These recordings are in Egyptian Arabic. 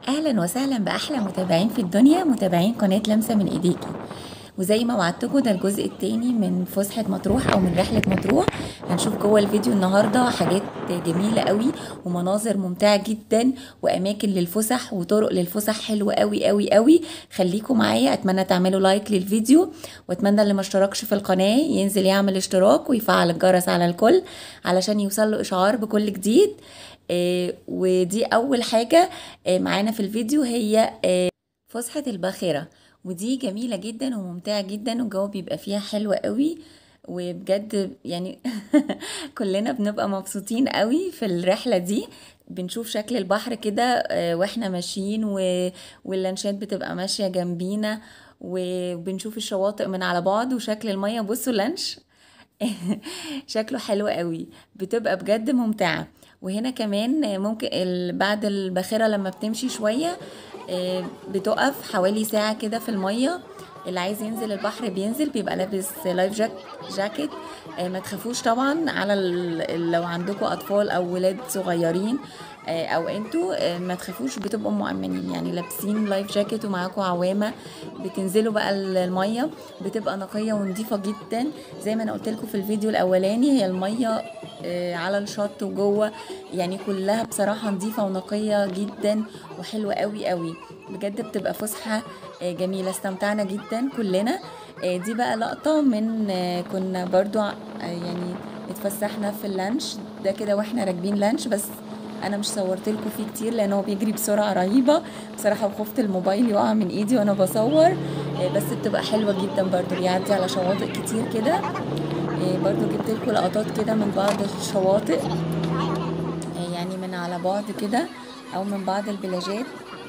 اهلا وسهلا باحلى متابعين في الدنيا متابعين قناه لمسه من ايديكي وزي ما وعدتكم ده الجزء التاني من فسحه مطروح او من رحله مطروح هنشوف جوه الفيديو النهارده حاجات جميله قوي ومناظر ممتعه جدا واماكن للفسح وطرق للفسح حلوه قوي قوي قوي خليكم معايا اتمنى تعملوا لايك للفيديو واتمنى اللي ما اشتركش في القناه ينزل يعمل اشتراك ويفعل الجرس على الكل علشان يوصل له اشعار بكل جديد آه ودي اول حاجه آه معانا في الفيديو هي آه فسحه الباخره ودي جميله جدا وممتعه جدا والجو بيبقى فيها حلو قوي وبجد يعني كلنا بنبقى مبسوطين قوي في الرحله دي بنشوف شكل البحر كده واحنا ماشيين واللانشات بتبقى ماشيه جنبينا وبنشوف الشواطئ من على بعد وشكل الميه بصوا لانش شكله حلو قوي بتبقى بجد ممتعه وهنا كمان ممكن بعد الباخره لما بتمشي شويه بتقف حوالي ساعه كده في الميه اللي عايز ينزل البحر بينزل بيبقى لابس لايف جاك جاكيت ما تخافوش طبعا على لو عندكم اطفال او ولاد صغيرين او انتوا ما تخافوش بتبقوا مؤمنين يعني لابسين لايف جاكيت ومعاكم عوامه بتنزلوا بقى الميه بتبقى نقيه ونظيفه جدا زي ما انا قلت لكم في الفيديو الاولاني هي الميه على الشط وجوه يعني كلها بصراحه نظيفه ونقيه جدا وحلوه قوي قوي بجد بتبقى فسحه جميله استمتعنا جدا كلنا دي بقى لقطه من كنا برضو يعني اتفسحنا في اللانش ده كده واحنا راكبين لانش بس انا مش صورت لكم فيه كتير لان هو بيجري بسرعه رهيبه بصراحه وخفت الموبايل يقع من ايدي وانا بصور بس بتبقى حلوه جدا برضو بيعدي على شواطئ كتير كده برضو جبت لكم لقطات كده من بعض الشواطئ يعني من على بعد كده او من بعض البلاجات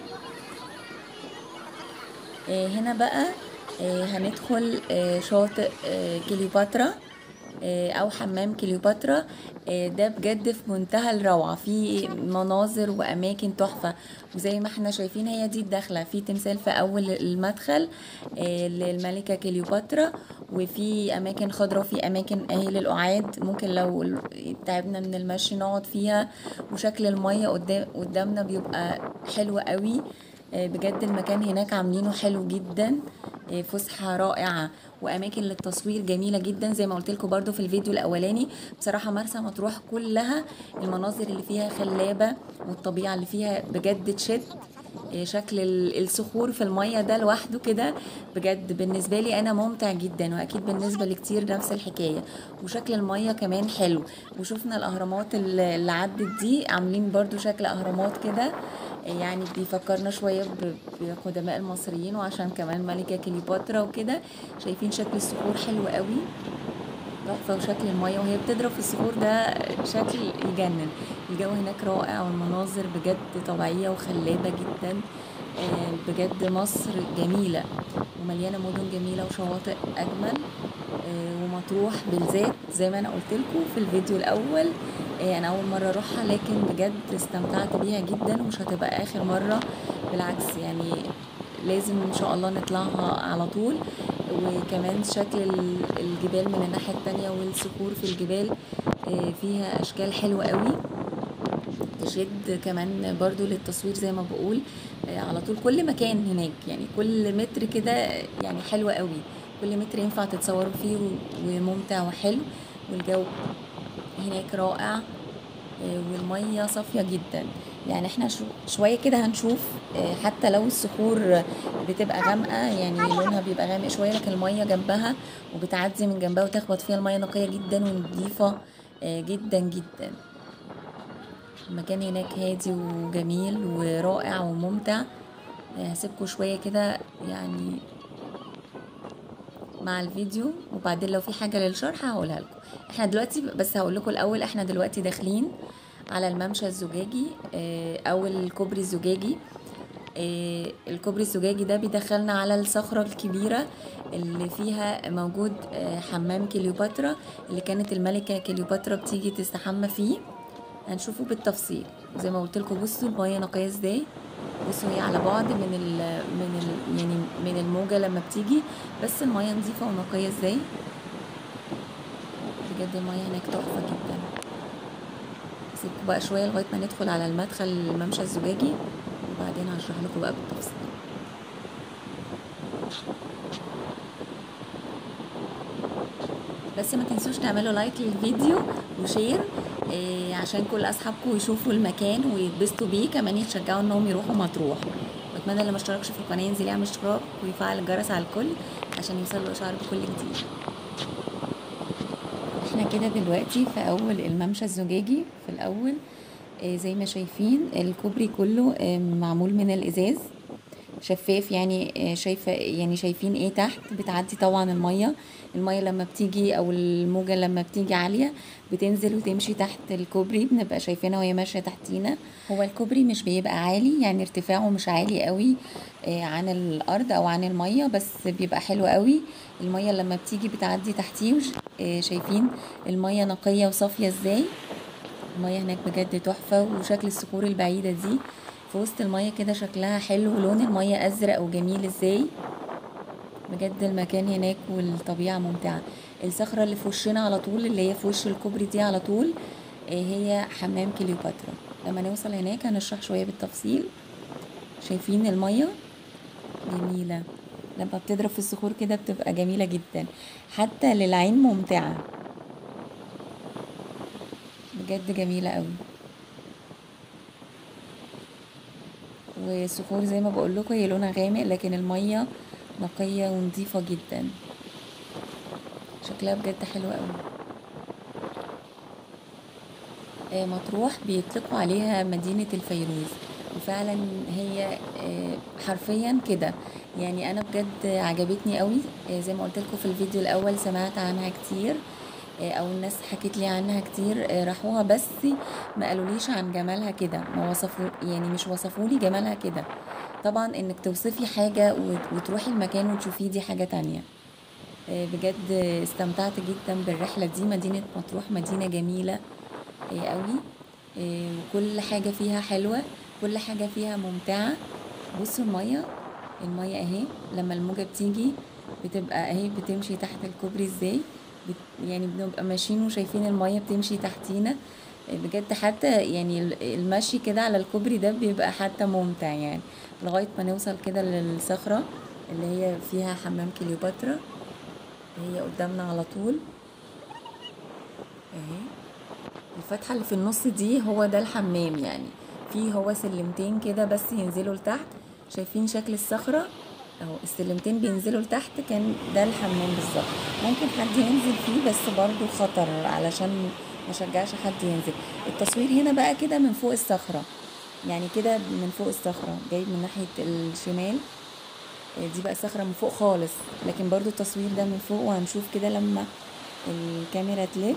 هنا بقى هندخل شاطئ كليوباترا او حمام كليوباترا ده بجد في منتهى الروعه في مناظر واماكن تحفه وزي ما احنا شايفين هي دي الدخله في تمثال في اول المدخل للملكه كليوباترا وفي اماكن خضراء وفي اماكن اهي للقعاد ممكن لو تعبنا من المشي نقعد فيها وشكل الميه قدام قدامنا بيبقى حلو قوي بجد المكان هناك عاملينه حلو جدا فسحه رائعه واماكن للتصوير جميله جدا زي ما قلت لكم برده في الفيديو الاولاني بصراحه مرسى مطروح كلها المناظر اللي فيها خلابه والطبيعه اللي فيها بجد تشد شكل الصخور في الميه ده لوحده كده بجد بالنسبه لي انا ممتع جدا واكيد بالنسبه لكتير نفس الحكايه وشكل الميه كمان حلو وشفنا الاهرامات اللي عدت دي عاملين برضو شكل اهرامات كده يعني بيفكرنا شويه بقدماء المصريين وعشان كمان ملكه كليوباترا وكده شايفين شكل الصخور حلو قوي تحفه وشكل الميه وهي بتضرب في الصخور ده شكل يجنن الجو هناك رائع والمناظر بجد طبيعيه وخلابه جدا بجد مصر جميله ومليانه مدن جميله وشواطئ اجمل ومطروح بالذات زي ما انا قلت لكم في الفيديو الاول انا اول مره اروحها لكن بجد استمتعت بيها جدا ومش هتبقى اخر مره بالعكس يعني لازم ان شاء الله نطلعها على طول وكمان شكل الجبال من الناحيه التانية والصخور في الجبال فيها اشكال حلوه قوي تشد كمان برضو للتصوير زي ما بقول على طول كل مكان هناك يعني كل متر كده يعني حلو قوي كل متر ينفع تتصوروا فيه وممتع وحلو والجو هناك رائع والمية صافية جدا يعني احنا شوية كده هنشوف حتى لو الصخور بتبقى غامقة يعني لونها بيبقى غامق شوية لكن المية جنبها وبتعدي من جنبها وتخبط فيها المية نقية جدا ونضيفة جدا جدا المكان هناك هادي وجميل ورائع وممتع هسيبكم شوية كده يعني مع الفيديو وبعدين لو في حاجه للشرح هقولها لكم احنا دلوقتي بس هقول لكم الاول احنا دلوقتي داخلين على الممشى الزجاجي او الكوبري الزجاجي الكوبري الزجاجي ده بيدخلنا على الصخرة الكبيرة اللي فيها موجود حمام كليوباترا اللي كانت الملكة كليوباترا بتيجي تستحمى فيه هنشوفه بالتفصيل زي ما قلت لكم بصوا المية نقية ازاي بصوا هي على بعد من ال من ال يعني من الموجه لما بتيجي بس الميه نظيفه ونقيه ازاي بجد الميه هناك تحفه جدا سيبكم بقى شويه لغايه ما ندخل على المدخل الممشى الزجاجي وبعدين هشرح لكم بقى بالتفصيل بس ما تنسوش تعملوا لايك للفيديو وشير إيه عشان كل اصحابكم يشوفوا المكان ويتبسطوا بيه كمان يتشجعوا انهم يروحوا مطروح واتمنى اللي ما اشتركش في القناه ينزل يعمل اشتراك ويفعل الجرس على الكل عشان يوصله اشعار بكل جديد احنا كده دلوقتي في اول الممشى الزجاجي في الاول إيه زي ما شايفين الكوبري كله إيه معمول من الازاز شفاف يعني شايفه يعني شايفين ايه تحت بتعدي طبعا الميه الميه لما بتيجي او الموجه لما بتيجي عاليه بتنزل وتمشي تحت الكوبري بنبقى شايفينها وهي ماشيه تحتينا هو الكوبري مش بيبقى عالي يعني ارتفاعه مش عالي قوي عن الارض او عن الميه بس بيبقى حلو قوي الميه لما بتيجي بتعدي تحتيه شايفين الميه نقيه وصافيه ازاي الميه هناك بجد تحفه وشكل الصخور البعيده دي في وسط المية كده شكلها حلو ولون المية أزرق وجميل ازاي بجد المكان هناك والطبيعة ممتعة الصخرة اللي في وشنا على طول اللي هي في وش الكوبري دي على طول هي حمام كليوباترا لما نوصل هناك هنشرح شوية بالتفصيل شايفين المية جميلة لما بتضرب في الصخور كده بتبقى جميلة جدا حتى للعين ممتعة بجد جميلة قوي والصخور زي ما بقول لكم هي لونها غامق لكن الميه نقيه ونظيفه جدا شكلها بجد حلو قوي آه مطروح بيطلقوا عليها مدينه الفيروز وفعلا هي آه حرفيا كده يعني انا بجد عجبتني قوي آه زي ما قلت لكم في الفيديو الاول سمعت عنها كتير او الناس حكت لي عنها كتير راحوها بس ما قالوليش عن جمالها كده ما وصفوا يعني مش وصفوا لي جمالها كده طبعا انك توصفي حاجة وتروحي المكان وتشوفيه دي حاجة تانية بجد استمتعت جدا بالرحلة دي مدينة مطروح مدينة جميلة قوي وكل حاجة فيها حلوة كل حاجة فيها ممتعة بصوا المية المية اهي لما الموجة بتيجي بتبقى اهي بتمشي تحت الكوبري ازاي يعني بنبقى ماشيين وشايفين المية بتمشي تحتينا بجد حتى يعني المشي كده على الكوبري ده بيبقى حتى ممتع يعني لغاية ما نوصل كده للصخرة اللي هي فيها حمام كليوباترا هي قدامنا على طول اهي الفتحة اللي في النص دي هو ده الحمام يعني فيه هو سلمتين كده بس ينزلوا لتحت شايفين شكل الصخرة اهو السلمتين بينزلوا لتحت كان ده الحمام بالظبط ممكن حد ينزل فيه بس برضو خطر علشان ما شجعش حد ينزل التصوير هنا بقى كده من فوق الصخرة يعني كده من فوق الصخرة جايب من ناحية الشمال دي بقى الصخرة من فوق خالص لكن برضو التصوير ده من فوق وهنشوف كده لما الكاميرا تلف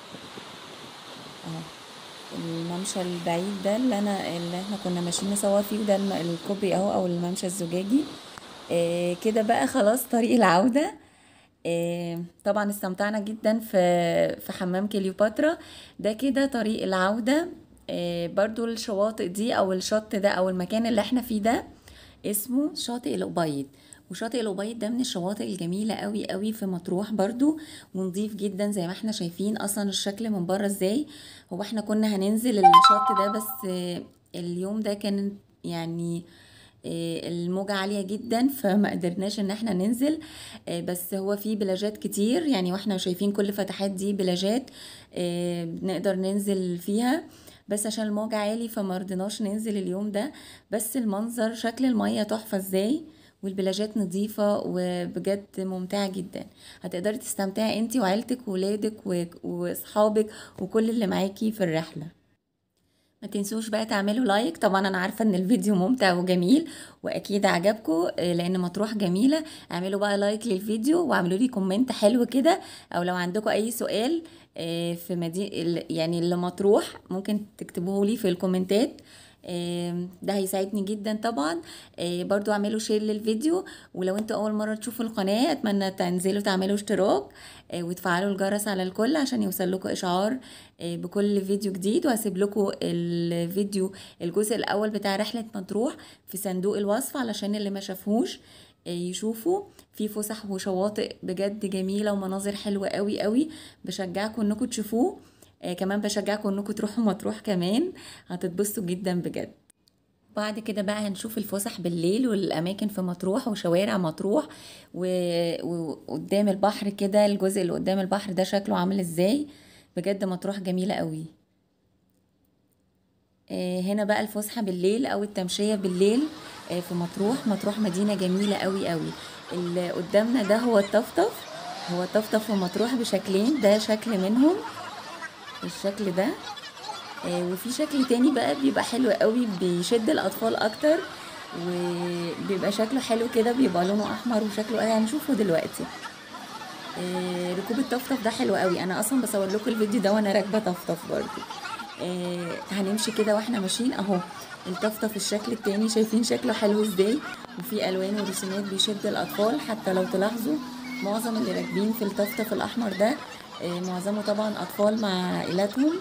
اهو الممشى البعيد ده اللي انا اللي احنا كنا ماشيين نصور فيه ده الكوبري اهو او الممشى الزجاجي آه كده بقى خلاص طريق العودة آه طبعا استمتعنا جدا في في حمام كليوباترا ده كده طريق العودة آه برضو الشواطئ دي او الشط ده او المكان اللي احنا فيه ده اسمه شاطئ الأبيض وشاطئ الأبيض ده من الشواطئ الجميلة قوي قوي في مطروح برضو ونضيف جدا زي ما احنا شايفين اصلا الشكل من بره ازاي هو احنا كنا هننزل الشط ده بس اليوم ده كان يعني الموجة عالية جدا فما قدرناش ان احنا ننزل بس هو في بلاجات كتير يعني واحنا شايفين كل فتحات دي بلاجات نقدر ننزل فيها بس عشان الموج عالي فما رضيناش ننزل اليوم ده بس المنظر شكل المية تحفة ازاي والبلاجات نظيفة وبجد ممتعة جدا هتقدري تستمتعي انتي وعيلتك وولادك واصحابك وكل اللي معاكي في الرحلة ما تنسوش بقى تعملوا لايك طبعا انا عارفه ان الفيديو ممتع وجميل واكيد عجبكم لان مطروح جميله اعملوا بقى لايك للفيديو واعملوا لي كومنت حلو كده او لو عندكم اي سؤال في مدينه يعني اللي مطروح ممكن تكتبوه لي في الكومنتات ده هيساعدني جدا طبعا برضو اعملوا شير للفيديو ولو انتوا اول مره تشوفوا القناه اتمنى تنزلوا تعملوا اشتراك وتفعلوا الجرس على الكل عشان يوصل لكم اشعار بكل فيديو جديد وهسيب لكم الفيديو الجزء الاول بتاع رحله مطروح في صندوق الوصف علشان اللي ما شافوش يشوفوا في فسح وشواطئ بجد جميله ومناظر حلوه قوي قوي بشجعكم انكم تشوفوه آه كمان بشجعكم انكم تروحوا مطروح كمان هتتبسطوا جدا بجد بعد كده بقى هنشوف الفسح بالليل والأماكن في مطروح وشوارع مطروح و- وقدام البحر كده الجزء اللي قدام البحر ده شكله عامل ازاي بجد مطروح جميلة قوي آه، هنا بقى الفسحة بالليل أو التمشية بالليل آه، في مطروح مطروح مدينة جميلة قوي قوي اللي قدامنا ده هو الطفطف هو الطفطف في مطروح بشكلين ده شكل منهم الشكل ده آه، وفي شكل تاني بقى بيبقى حلو قوي بيشد الأطفال أكتر وبيبقى شكله حلو كده بيبقى لونه أحمر وشكله هنشوفه دلوقتي آه، ركوب الطفطف ده حلو قوي انا اصلا بصور لكم الفيديو ده وانا راكبه طفطف برضو آه، هنمشي كده واحنا ماشيين اهو الطفطف الشكل التاني شايفين شكله حلو ازاي وفي الوان ورسومات بيشد الاطفال حتى لو تلاحظوا معظم اللي راكبين في الطفطف الاحمر ده آه، معظمه طبعا اطفال مع عائلاتهم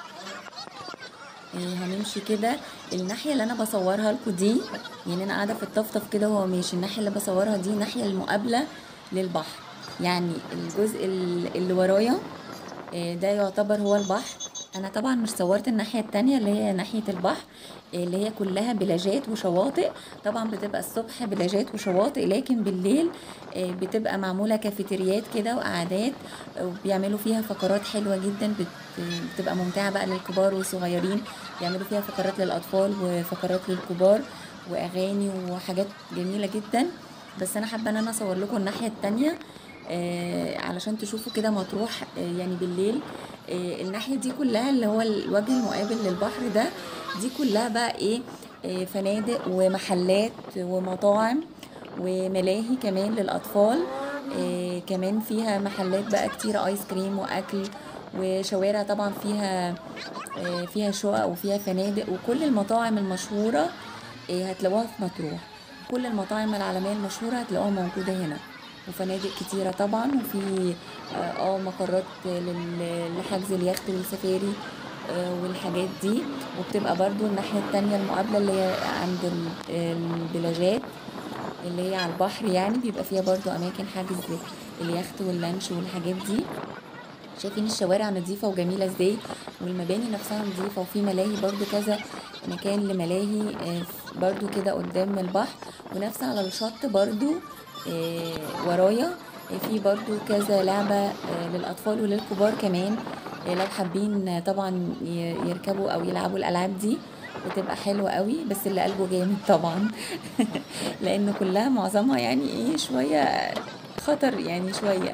آه، هنمشي كده الناحيه اللي انا بصورها لكم دي يعني انا قاعده في الطفطف كده وهو ماشي الناحيه اللي بصورها دي الناحيه المقابله للبحر يعني الجزء ال- اللي ورايا آه، ده يعتبر هو البحر انا طبعا مش صورت الناحيه التانية اللي هي ناحيه البحر آه، اللي هي كلها بلاجات وشواطئ طبعا بتبقى الصبح بلاجات وشواطئ لكن بالليل آه، بتبقى معموله كافيتريات كده وقعدات آه، وبيعملوا فيها فقرات حلوه جدا بت- بتبقى ممتعه بقى للكبار والصغيرين بيعملوا فيها فقرات للاطفال وفقرات للكبار واغاني وحاجات جميله جدا بس انا حابه ان انا اصور لكم الناحيه التانية آه، علشان تشوفوا كده مطروح آه، يعني بالليل آه، الناحية دي كلها اللي هو الوجه المقابل للبحر ده دي كلها بقى ايه آه، فنادق ومحلات ومطاعم وملاهي كمان للأطفال آه، كمان فيها محلات بقى كتير ايس كريم واكل وشوارع طبعا فيها آه، فيها شقق وفيها فنادق وكل المطاعم المشهورة آه، هتلاقوها في مطروح كل المطاعم العالمية المشهورة هتلاقوها موجودة هنا وفنادق كتيرة طبعا وفي اه آه، مقرات لل- لحجز اليخت والسفاري آه، والحاجات دي وبتبقى برضو الناحية التانية المقابلة اللي هي عند ال- البلاجات اللي هي على البحر يعني بيبقى فيها برضو أماكن حجز اليخت واللانش والحاجات دي شايفين الشوارع نظيفة وجميلة ازاي والمباني نفسها نظيفة وفي ملاهي برضو كذا مكان لملاهي آه، برضو كده قدام البحر ونفس على الشط برضو آه، ورايا آه، في برضو كذا لعبة آه، للأطفال وللكبار كمان آه، لو حابين آه، طبعا ي- يركبوا أو يلعبوا الألعاب دي بتبقى حلوة قوي بس اللي قلبه جامد طبعا لأنه كلها معظمها يعني ايه شوية خطر يعني شوية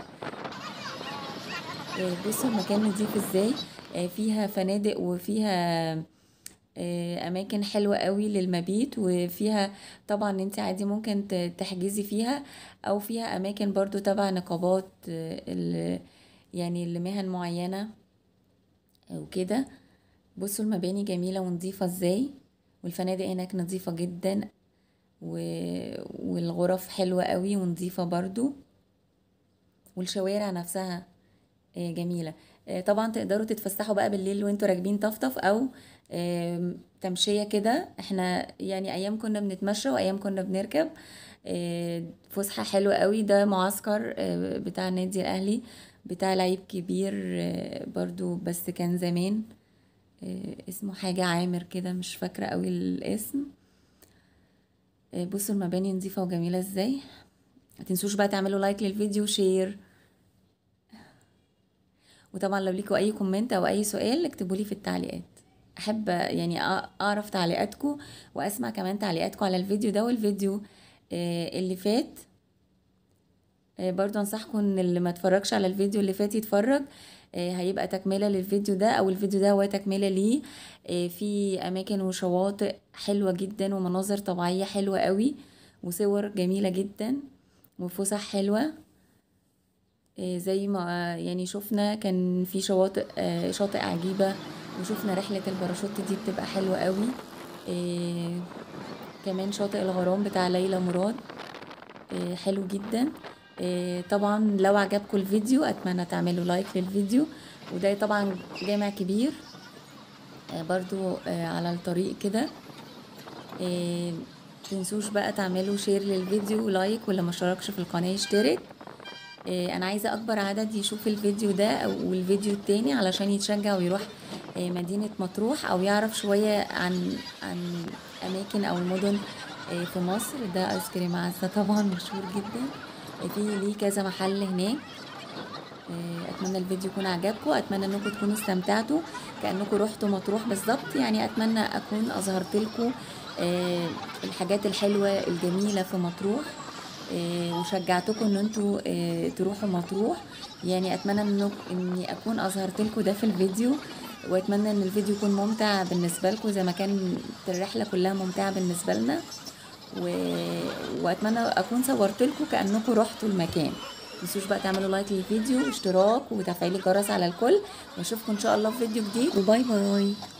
آه، بصوا المكان نضيف ازاي آه، فيها فنادق وفيها آه، اماكن حلوة قوي للمبيت وفيها طبعا انت عادي ممكن ت- تحجزي فيها او فيها اماكن برضو تبع نقابات آه، ال- يعني لمهن معينة وكده بصوا المباني جميلة ونظيفة ازاي والفنادق هناك نظيفة جدا و... والغرف حلوة قوي ونظيفة برضو والشوارع نفسها آه، جميلة آه، طبعا تقدروا تتفسحوا بقى بالليل وانتوا راكبين طفطف او آم، تمشية كده احنا يعني ايام كنا بنتمشى وايام كنا بنركب آه، فسحة حلوة قوي ده معسكر آه، بتاع النادي الاهلي بتاع لعيب كبير آه، برضو بس كان زمان آه، اسمه حاجة عامر كده مش فاكرة قوي الاسم آه، بصوا المباني نظيفة وجميلة ازاي متنسوش بقى تعملوا لايك للفيديو شير وطبعا لو ليكوا اي كومنت او اي سؤال اكتبوا لي في التعليقات احب يعني أ- اعرف تعليقاتكم واسمع كمان تعليقاتكم على الفيديو ده والفيديو آه، اللي فات آه، برضو انصحكم ان اللي ما اتفرجش على الفيديو اللي فات يتفرج آه، هيبقى تكملة للفيديو ده او الفيديو ده هو تكملة ليه آه، في اماكن وشواطئ حلوة جدا ومناظر طبيعية حلوة قوي وصور جميلة جدا وفسح حلوة آه، زي ما يعني شفنا كان في شواطئ آه، شاطئ عجيبة وشفنا رحلة الباراشوت دي بتبقى حلوة قوي آه، كمان شاطئ الغرام بتاع ليلى مراد آه، حلو جدا آه، طبعا لو عجبكم الفيديو اتمنى تعملوا لايك للفيديو وده طبعا جامع كبير آه، برضو آه، على الطريق كده آه، تنسوش بقى تعملوا شير للفيديو ولايك واللي ما اشتركش في القناة يشترك آه، انا عايزة اكبر عدد يشوف الفيديو ده او الفيديو التاني علشان يتشجع ويروح آه، مدينة مطروح أو يعرف شوية عن عن أماكن أو المدن آه، في مصر ده آيس كريم عزة طبعا مشهور جدا آه، في ليه كذا محل هناك آه، اتمنى الفيديو يكون عجبكم اتمنى انكم تكونوا استمتعتوا كانكم رحتوا مطروح بالظبط يعني اتمنى اكون اظهرت لكم الحاجات الحلوه الجميله في مطروح آه، وشجعتكم ان انتوا آه، تروحوا مطروح يعني اتمنى انه اني اكون اظهرت لكم ده في الفيديو واتمنى ان الفيديو يكون ممتع بالنسبه لكم زي ما كانت الرحله كلها ممتعه بالنسبه لنا و... واتمنى اكون صورت لكم كانكم رحتوا المكان متنسوش بقى تعملوا لايك للفيديو واشتراك وتفعيل الجرس على الكل واشوفكم ان شاء الله في فيديو جديد وباي باي